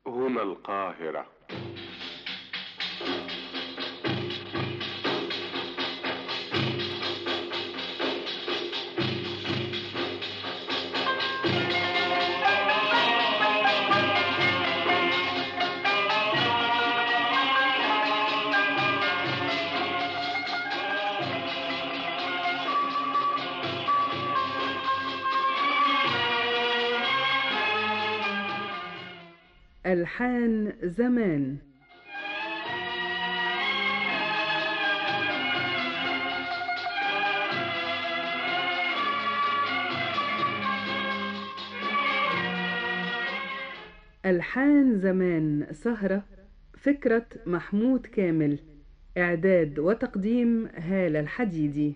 هنا القاهرة ألحان زمان ألحان زمان سهرة فكرة محمود كامل إعداد وتقديم هالة الحديدي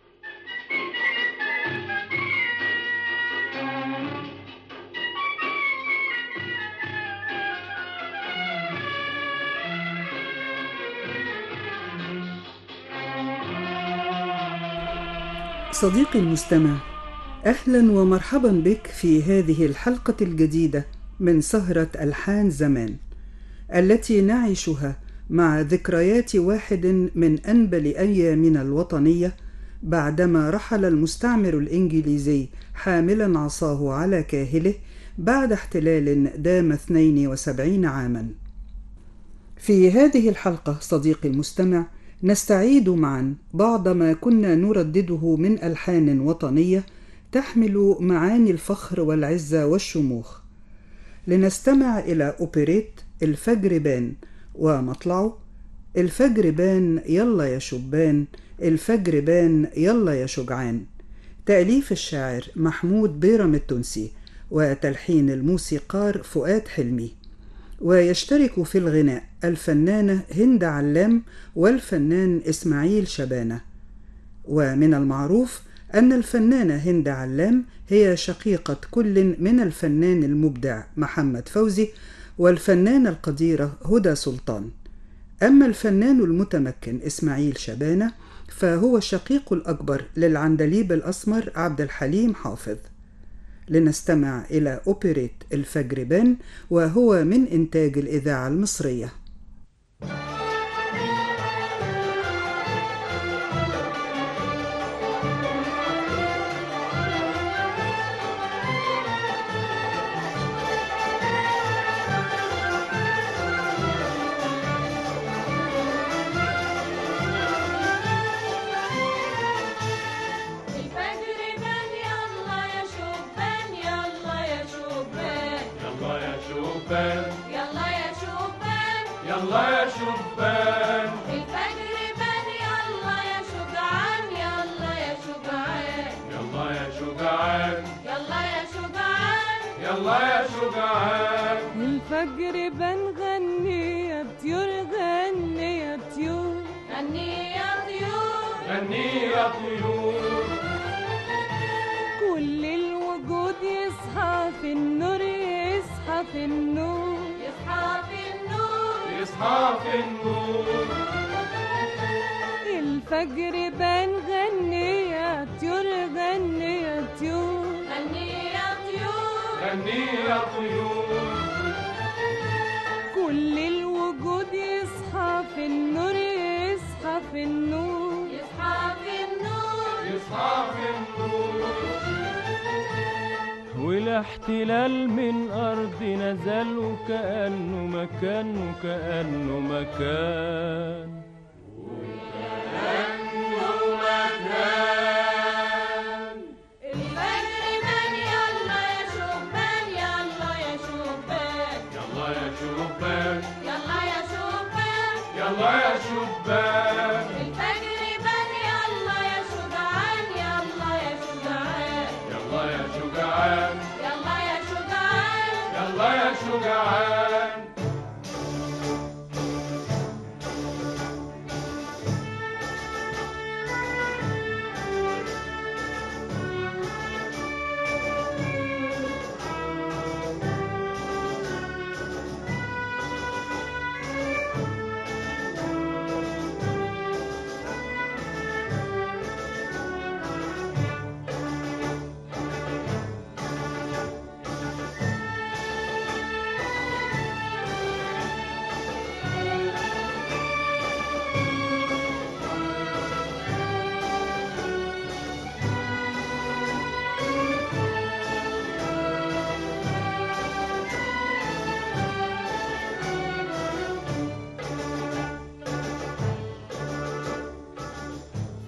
صديقي المستمع اهلا ومرحبا بك في هذه الحلقه الجديده من سهره الحان زمان التي نعيشها مع ذكريات واحد من انبل ايامنا الوطنيه بعدما رحل المستعمر الانجليزي حاملا عصاه على كاهله بعد احتلال دام 72 عاما في هذه الحلقه صديقي المستمع نستعيد معا بعض ما كنا نردده من الحان وطنيه تحمل معاني الفخر والعزه والشموخ لنستمع الى اوبريت الفجر بان ومطلعه الفجر بان يلا يا شبان الفجر بان يلا يا شجعان تاليف الشاعر محمود بيرم التونسي وتلحين الموسيقار فؤاد حلمي ويشترك في الغناء الفنانة هند علام والفنان إسماعيل شبانة ومن المعروف أن الفنانة هند علام هي شقيقة كل من الفنان المبدع محمد فوزي والفنانة القديرة هدى سلطان أما الفنان المتمكن إسماعيل شبانة فهو الشقيق الأكبر للعندليب الأسمر عبد الحليم حافظ لنستمع إلى أوبريت الفجر بان وهو من إنتاج الإذاعة المصرية الفجر بان يلا يا شبان يلا يا شبان يلا يا شبان يلا يا شبان يلا يا شبان الفجر بان يلا يا شجعان يلا يا شجعان يلا يا شجعان يلا يا شجعان يلا يا شجعان الفجر بنغني يا طيور غني يا طيور غني يا طيور غني يا طيور كل الوجود يصحى في النور يصحى في النور يصحى في النور يصحى في النور الفجر بنغني يا طيور غني يا طيور غني يا طيور غني يا طيور كل الوجود يصحى في النور يصحى في النور يصحى في النور يصحى في النور والاحتلال من أرضنا زال وكأنه مكان وكأنه مكان الفجر بان يلا يا شبان يلا يا شبان يلا يا شبان يلا يا شبان يلا يا شبان الفجر بان يلا يا شجعان يلا يا شجعان يلا يا شجعان يلا يا شجعان يلا يا شجعان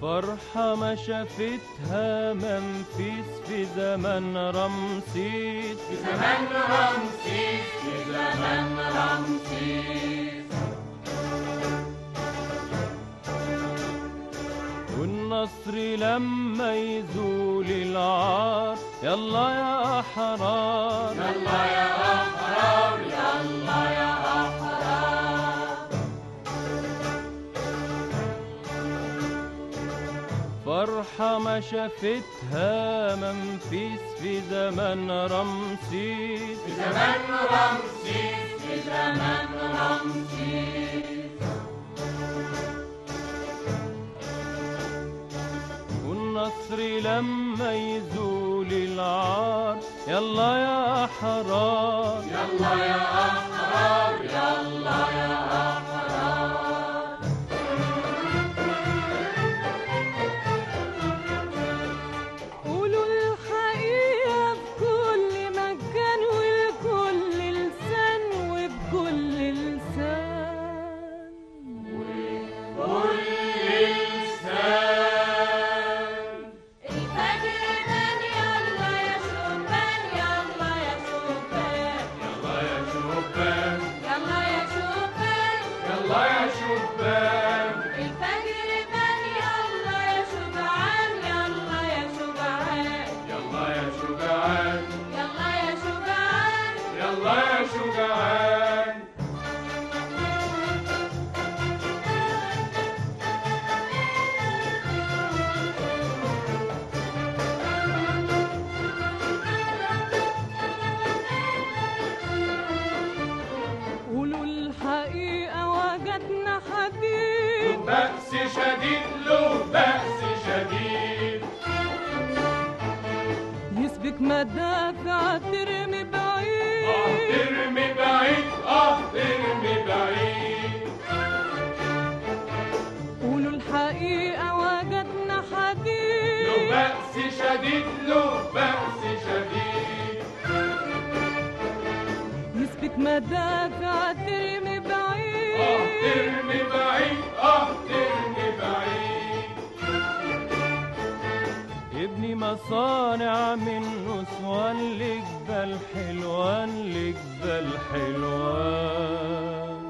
فرحة ما شافتها منفيس في زمن رمسيس في زمان رمسيس في زمان رمسيس والنصر لما يزول العار يلا يا أحرار يلا يا أحرار يلا يا أحرار فرحة ما شافتها منفيس في زمن رمسيس في زمان رمسيس في زمان رمسيس والنصر لما يزول العار يلا يا أحرار يلا يا أحرار يلا يا أحرار قولوا الحقيقة في كل مكان والكل لسان وبكل لسان كل لسان الفجر بان يلا يا شبان يلا يا شبان يلا يا شبان يلا يا شبان يلا يا شبان الفجر بان يلا يا شجعان يلا يا شجعان يلا يا شجعان يلا يا شجعان يلا يا شجعان قولوا الحقيقة وجدنا حبيب بأس شديد له بأس شديد يسبك مدافع ترمي اه بعيد ترمي بعيد اه ترمي بعيد قولوا الحقيقة وجدنا له حبيب بأس شديد له بأس شديد يسبك مدافع ترمي اه بعيد ترمي بعيد اه ترمي بعيد ابني مصانع من نسوان لجبال حلوان لجبال حلوان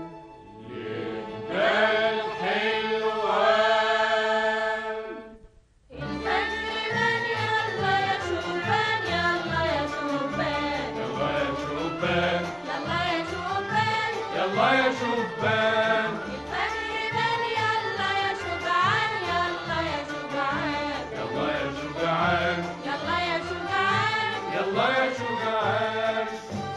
الحلوان الفجر بان يلا يا شبان يلا يا شبان يلا يا شبان يلا يا شبان يلا يا شبان الفجر بان يلا يا شجعان يلا يا شجعان يلا يا شجعان يلا يا شجعان يلا يا شجعان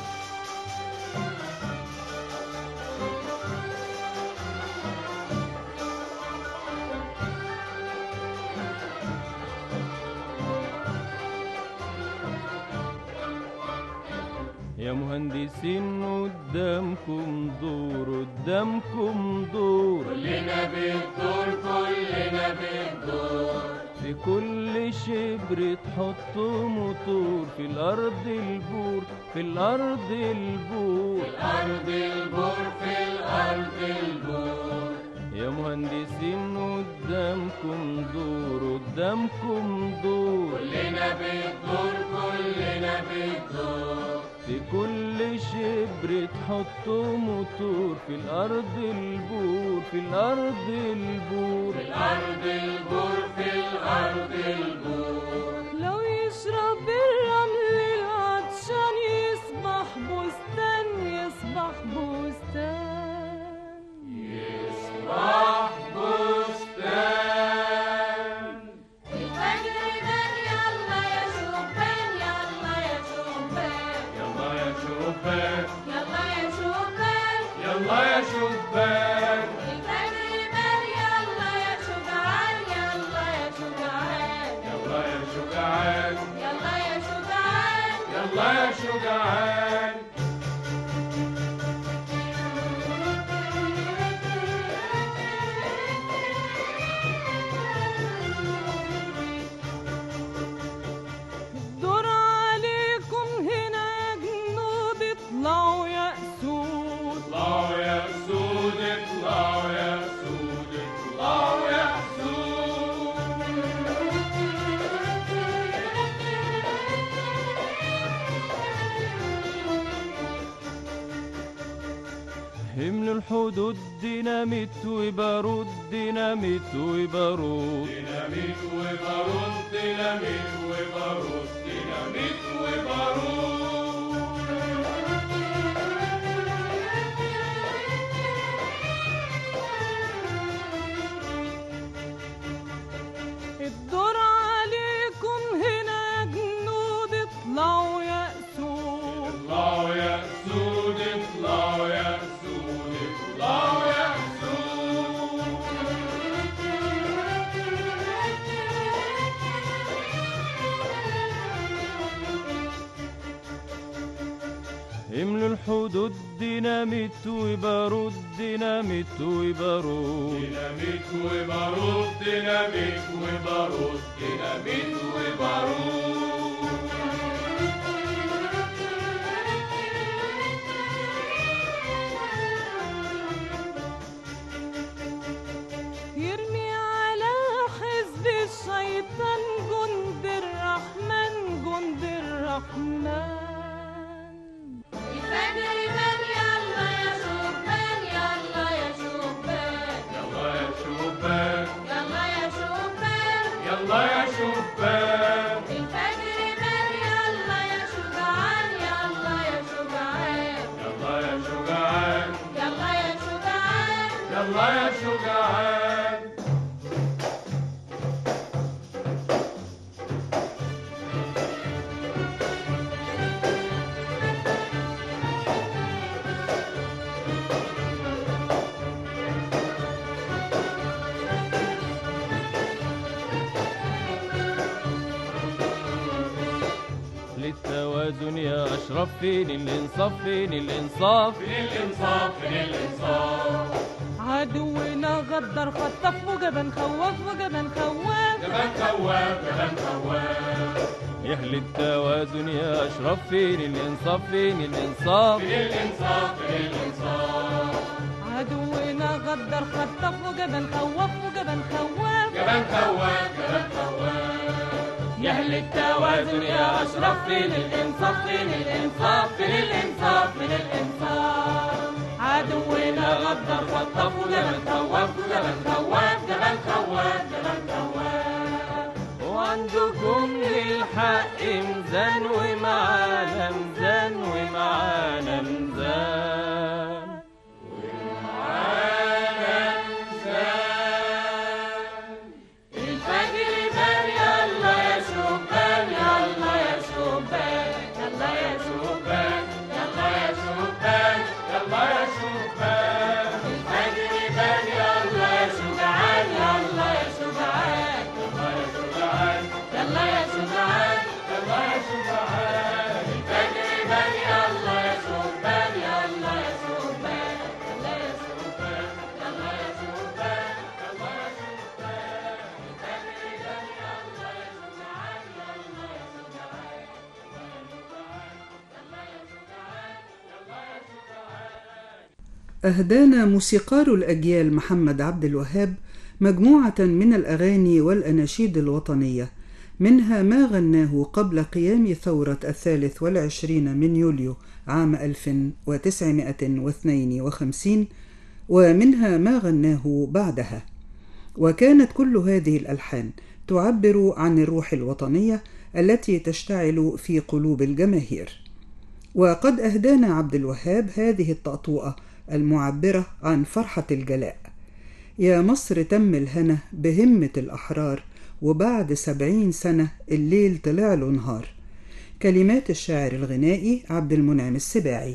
يا مهندسين قدامكم دور قدامكم دور كلنا بالدور كلنا بالدور في كل شبر تحطوا موتور في الأرض البور في الأرض البور أرض البور في الأرض البور يا مهندسين قدامكم دور قدامكم دور كلنا بالدور كلنا بالدور في كل شبر تحطوا موتور في الأرض البور في الأرض البور الأرض البور في الأرض البور لو يشرب الرمل العطشان يصبح بستان يصبح بستان راح بستان الفجر بان يلا يا شبان يلا يا شبان يلا يا شبان يلا يا شبان يلا يا شبان الفجر بان يلا يا شجعان يلا يا شجعان يلا يا شجعان يلا يا شجعان يلا يا شجعان دور عليكم هنا يا جنود اطلعوا يا اسود اطلعوا يا اسود اطلعوا يا اسود اطلعوا يا اسود حمل الحدود ديناميت وبارود ديناميت وبارود ديناميت وبارود ديناميت وبارود ديناميت وبارود الدور عليكم هنا جنود اطلعوا يا اسود اطلعوا يا اسود اطلعوا يا اسود اطلعوا يا اسود حمل الحدود ديناميت وبارود ديناميت وبارود ديناميت وبارود ديناميت وبارود ديناميت وبارود يرمي على حزب الشيطان جند الرحمن جند الرحمن الفجر بان يلا يا شبان يلا يا شبان يلا يا شبان يلا يا شبان يلا يا شبان الفجر بان يلا يا شجعان يلا يا شجعان يلا يا شجعان يلا يا شجعان يلا يا شجعان للتوازن يا أشرف فين الإنصاف فين الإنصاف فين الانصاف فين الانصاف عدونا غدر خطف وجبن خوف وجبن خواف جبان خواف جبان خواف يا أهل التوازن يا أشرف فين الإنصاف فين الإنصاف فين الانصاف فين الانصاف عدونا غدر خطف وجبن خوف وجبن خواف جبان خواف جبان خواف يا أهل التوازن يا أشرف فين الإنصاف فين الإنصاف فين الإنصاف فين الإنصاف عدونا غدر خطف وجبن خوف وجبن خواف جبن خواف جبن خواف وعندكم للحق ميزان ومعانا ميزان ومعانا ميزان الفجر بان يلا يا شبان يلا يا شبان يلا يا شبان يلا يا شبان يلا يا شبان الفجر بان يلا يا شجعان يلا يا شجعان يلا يا شجعان يلا يا شجعان يلا يا شجعان الفجر بان يلا يا شبان يلا يا شبان يلا يا شبان يلا يا شبان يلا يا شبان الفجر بان يلا يا شجعان يلا يا شجعان يلا يا شجعان يلا يا شجعان أهدانا موسيقار الأجيال محمد عبد الوهاب مجموعة من الأغاني والأناشيد الوطنية منها ما غناه قبل قيام ثورة الثالث والعشرين من يوليو عام 1952 ومنها ما غناه بعدها وكانت كل هذه الألحان تعبر عن الروح الوطنية التي تشتعل في قلوب الجماهير وقد أهدانا عبد الوهاب هذه الطأطوئة المعبرة عن فرحة الجلاء يا مصر تم الهنا بهمة الأحرار وبعد سبعين سنة الليل طلع له نهار كلمات الشاعر الغنائي عبد المنعم السباعي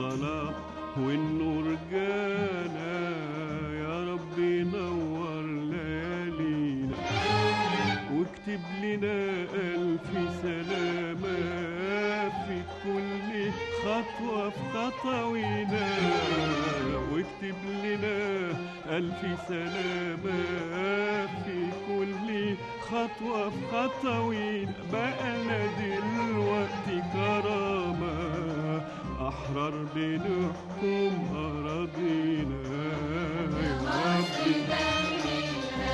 الصلاة والنور جانا يا رب نور ليالينا واكتب لنا ألف سلامة في كل خطوة في خطوينا واكتب لنا ألف سلامة في كل خطوة في خطوينا بقى دلوقتي كرامة أحرار بنحكم أراضينا يا ربي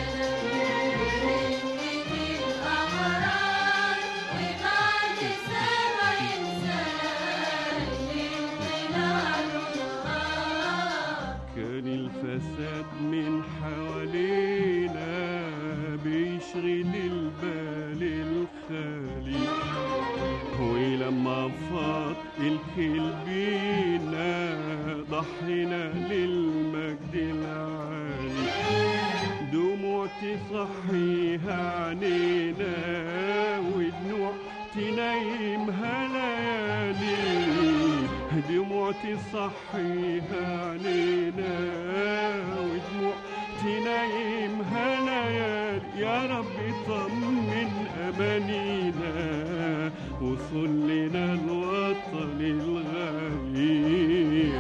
كان الفساد من حوالينا بيشغل البال الخالي ولما فاض الخيل بينا ضحينا للمجد العالي دموع تصحيها عنينا ودموع تنيمها ليالي دموع تصحيها عنينا ودموع تنيمها ليالي يا رب طمن أمانينا وصل لنا الوطن الغالي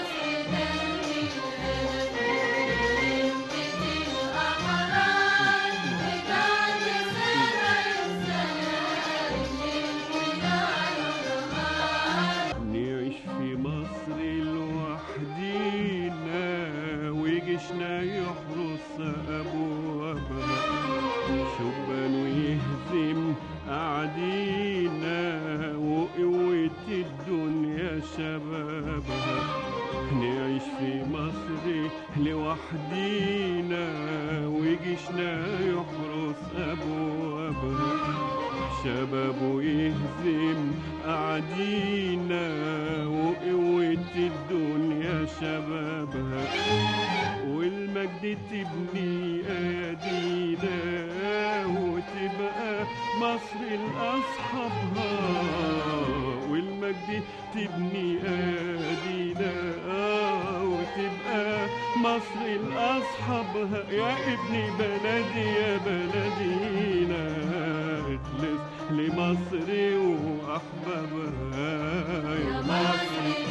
نعيش في مصر لوحدينا وجيشنا يحرس أبوابها شبان ويهزم أعدينا وقوة الدنيا شبابها نعيش في مصر لوحدينا وجيشنا يحرس أبوابها شباب يهزم أعدينا وقوة الدنيا شبابها والمجد تبني أيادينا وتبقى مصر لأصحابها والمجد تبني أيادينا وتبقى مصر لأصحابها يا ابني بلدي يا بلدينا اجلس لمصر وأحبابها يا مصر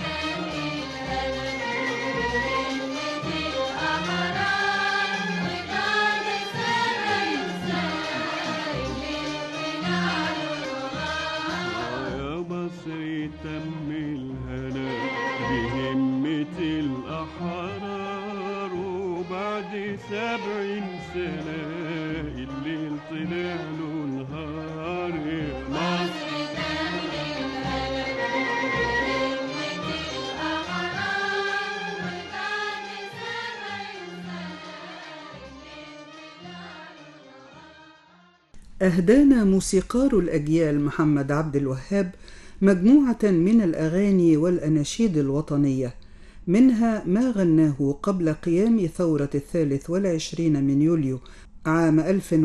يا مصر تم الهنا بهمة الأحرار وبعد سبعين سنة الليل طلع له نهار يا مصر أهدانا موسيقار الأجيال محمد عبد الوهاب مجموعة من الأغاني والأناشيد الوطنية منها ما غناه قبل قيام ثورة الثالث والعشرين من يوليو عام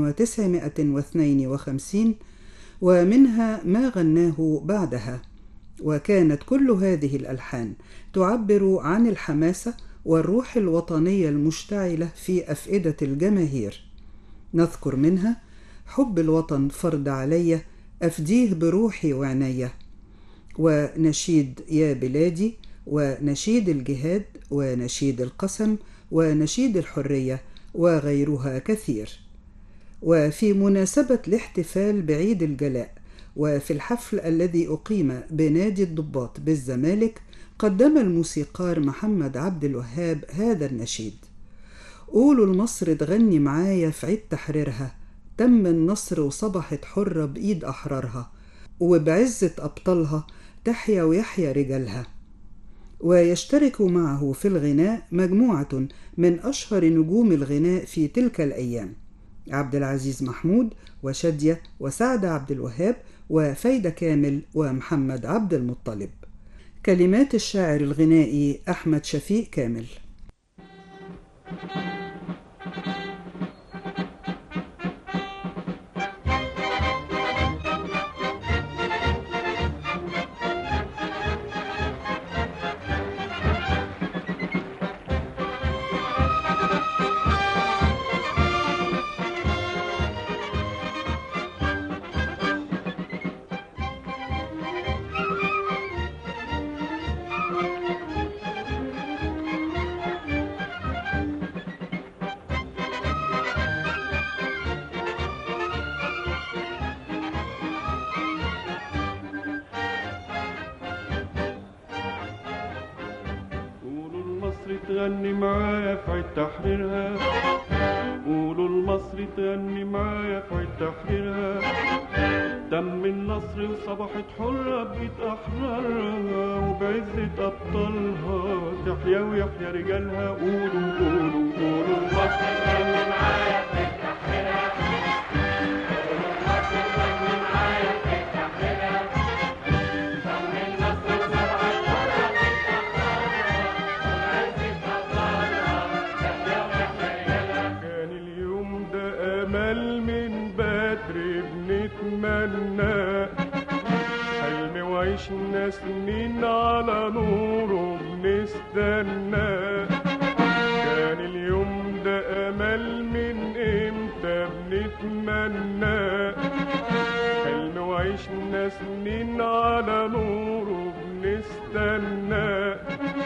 1952 ومنها ما غناه بعدها وكانت كل هذه الألحان تعبر عن الحماسة والروح الوطنية المشتعلة في أفئدة الجماهير نذكر منها حب الوطن فرض علي أفديه بروحي وعناية ونشيد يا بلادي ونشيد الجهاد ونشيد القسم ونشيد الحرية وغيرها كثير وفي مناسبة الاحتفال بعيد الجلاء وفي الحفل الذي أقيم بنادي الضباط بالزمالك قدم الموسيقار محمد عبد الوهاب هذا النشيد قولوا لمصر تغني معايا في عيد تحريرها تم النصر وصبحت حرة بإيد أحرارها وبعزة أبطالها تحيا ويحيا رجالها ويشترك معه في الغناء مجموعة من أشهر نجوم الغناء في تلك الأيام عبد العزيز محمود وشادية وسعد عبد الوهاب وفايدة كامل ومحمد عبد المطلب كلمات الشاعر الغنائي أحمد شفيق كامل تغني معايا في عيد تحريرها قولوا المصري تغني معايا في عيد تحريرها تم النصر وصبحت حرة بإيد أحرارها وبعزة أبطالها تحيا ويحيا رجالها قولوا قولوا قولوا المصري تغني معايا في عيد تحريرها قولوا المصري تغني معايا في عيد تحريرها تم النصر وصبحت حرة بإيد أحرارها وبعزة أبطالها تحيا ويحيا رجالها كان اليوم ده أمل من بدري بنتمنى حلم وعشنا سنين على نوره بنستنى كان اليوم ده أمل من إمتى بنتمنى حلم وعشنا سنين على نوره بنستنى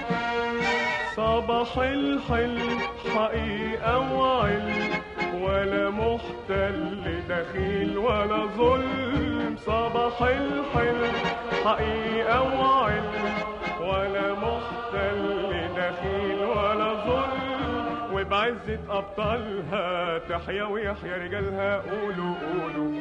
صباح الحلم حقيقة وعلم ولا محتل دخيل ولا ظلم صباح الحلم حقيقة وعلم ولا محتل دخيل ولا ظلم وبعزة أبطالها تحيا ويحيا رجالها قولوا قولوا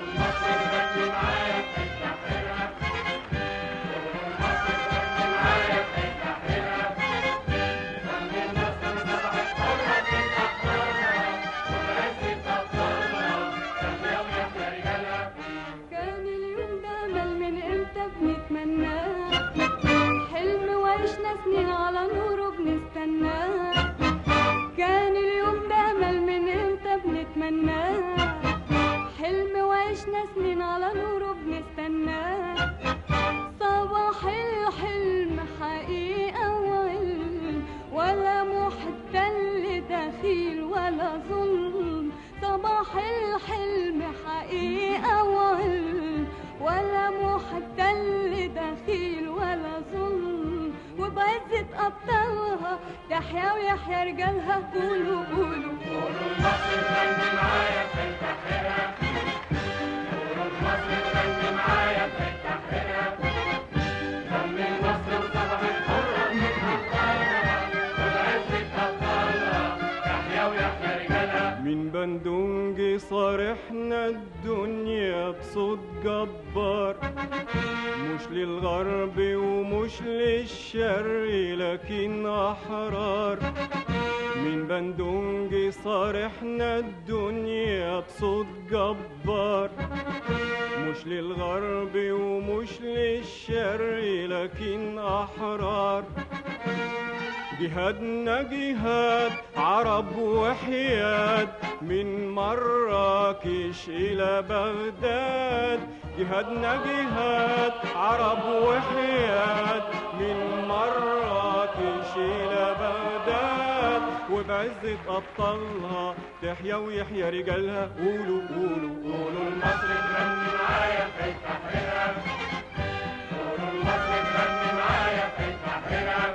كان اليوم ده امل من امتى بنتمناه حلم وعشنا سنين على نوره بنستناه كان اليوم ده امل من امتى بنتمناه حلم وعشنا سنين على نوره بنستناه صباح الحلم حقيقة وعلم ولا محتل دخيل ولا ظلم صباح الحلم حقيقة وعلم ولا محتل دخيل ولا ظلم وبعزة أبطالها تحيا ويحيا رجالها قولوا قولوا من بندونج صارحنا الدنيا بصوت جبار مش للغرب ومش للشرق لكن أحرار من بندونج صارحنا الدنيا بصوت جبار مش للغرب ومش للشرق لكن أحرار جهادنا جهاد عرب وحياد من مراكش إلى بغداد جهادنا جهاد عرب وحياد من مراكش إلى بغداد وبعزة أبطالها تحيا ويحيا رجالها قولوا قولوا قولوا المصري تغني معايا في تحريرها قولوا المصري تغني معايا في تحريرها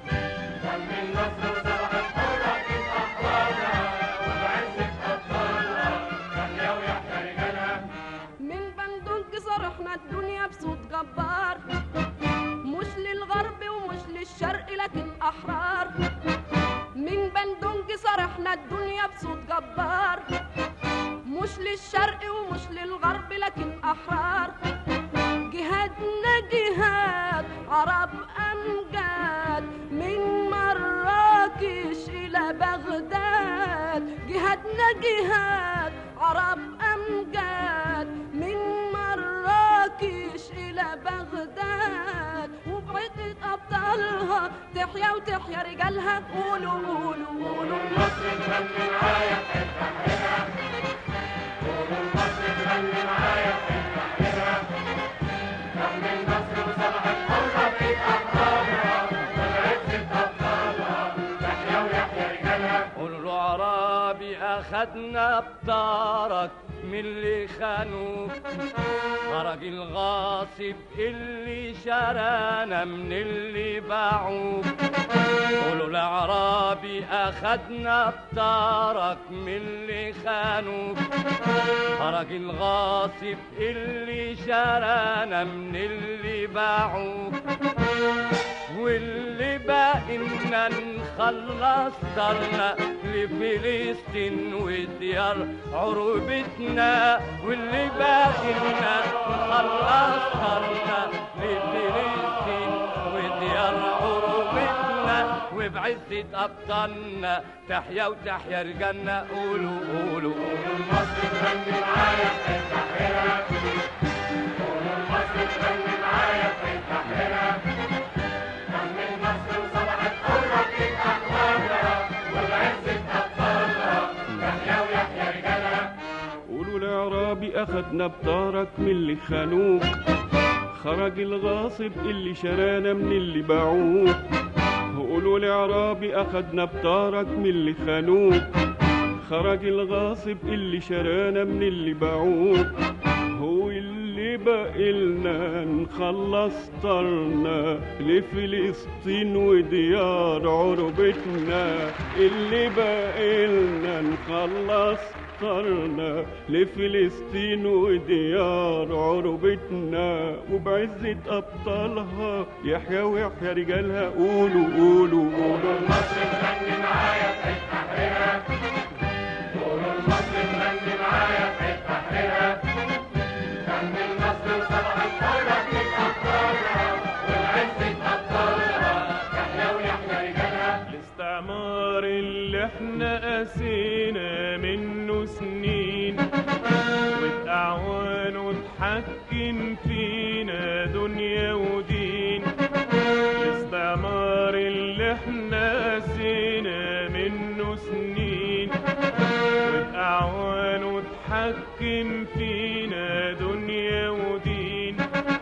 من بندق صرحنا الدنيا بصوت جبار مش للغرب ومش للشرق لكن أحرار من بندق صرحنا الدنيا بصوت جبار مش للشرق ومش للغرب لكن أحرار جهادنا جهاد عرب أمجاد من مراكش إلى بغداد جهادنا جهاد عرب أمجاد من مراكش إلى بغداد وبعدة أبطالها تحيا وتحيا رجالها قولوا قولوا قولوا قولوا له عرابي اخدنا بطارك من اللي خانوك خرج الغاصب اللي شرانا من اللي باعوك قولوا لعرابي اخدنا بطارك من اللي خانوك خرج الغاصب اللي شرانا من اللي باعوك واللي باقي لنا نخلص دارنا لفلسطين وديار عروبتنا واللي باقي لنا نخلص دارنا لفلسطين وديار عروبتنا وبعزة أبطالنا تحيا وتحيا رجالنا قولوا قولوا مصر تغني معايا في التحريرة قولوا مصر تغني معايا في التحريرة كمل مصر وصبحت حرة في أقوالها وبعزة أبطالها يحيى ويحيى رجالها قولوا العرابي اخدنا بطارك من اللي خانوك خرج الغاصب اللي شرانا من اللي باعوك قولوا العرابي اخدنا بطارك من اللي خانوك خرج الغاصب اللي شرانا من اللي باعوك هو اللي بقلنا نخلص طرنا لفلسطين وديار عربتنا اللي بقلنا نخلص طرنا لفلسطين وديار عربتنا وبعزة أبطالها يحيى ويحيى رجالها قولوا قولوا قولوا مصر تغني معايا في التحريرة قولوا مصر تغني معايا في التحريرة كمل مصر وصبحت حرة في أبطالها وبعزة أبطالها يحيى ويحيى رجالها الاستعمار اللي احنا قاسينا منه سنين وبأعوانه اتحكم فينا دنيا ودين الاستعمار اللي احنا قاسينا منه سنين وبأعوانه اتحكم فينا دنيا ودين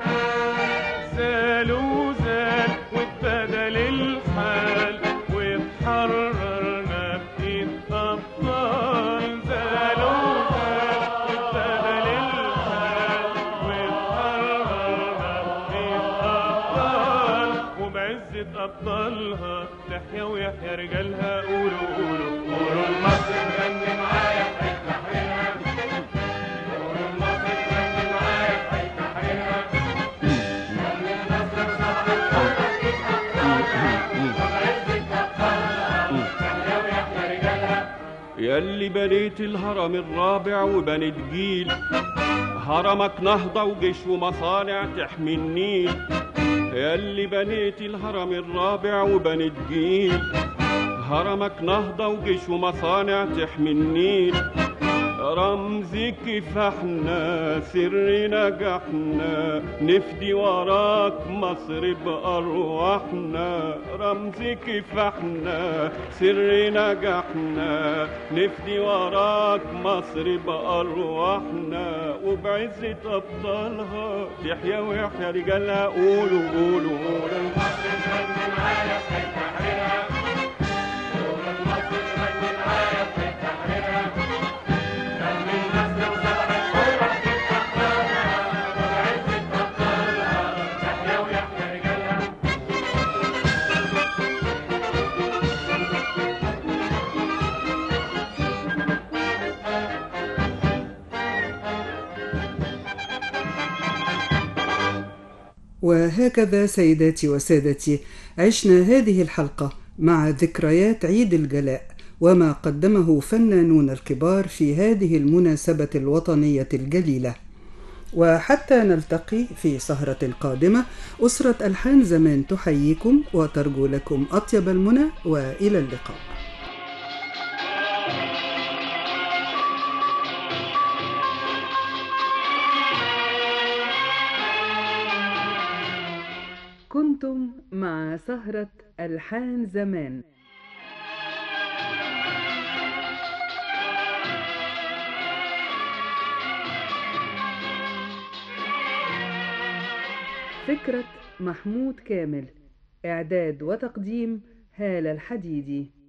زال وزال واتبدل الحال واتحررنا بإيد أبطال زال وزال واتبدل الحال واتحررنا بإيد أبطال وبعزة أبطالها تحيا ويحيا رجالها قولوا قولوا قولوا مصر تغني معايا في التحريرة قولوا مصر تغني معايا في التحريرة كمل مصر وصبحت حرة في أبطالها وبعزة أبطالها يحيى ويحيى رجالها ياللي بنيت الهرم الرابع وبنيت جيل هرمك نهضة وجيش ومصانع تحمي النيل ياللي بنيت الهرم الرابع وبنيت جيل هرمك نهضة وجيش ومصانع تحمي النيل رمزك فاحنا سر نجاحنا نفدي وراك مصر بأرواحنا رمزك فاحنا سر نجاحنا نفدي وراك مصر بأرواحنا وبعزة أبطالها تحيا ويحيا رجالها قولوا قولوا قولوا مصر تغني معايا في التحريرة قولوا مصر تغني معايا في التحريرة كمل مصر وصبحت حرة في أبطالها وبعزة أبطالها يحيى ويحيى رجالها وهكذا سيداتي وسادتي عشنا هذه الحلقة مع ذكريات عيد الجلاء وما قدمه فنانون الكبار في هذه المناسبة الوطنية الجليلة وحتى نلتقي في سهرة قادمة أسرة ألحان زمان تحييكم وترجو لكم أطيب المنى وإلى اللقاء كنتم مع سهرة ألحان زمان فكرة محمود كامل إعداد وتقديم هالة الحديدي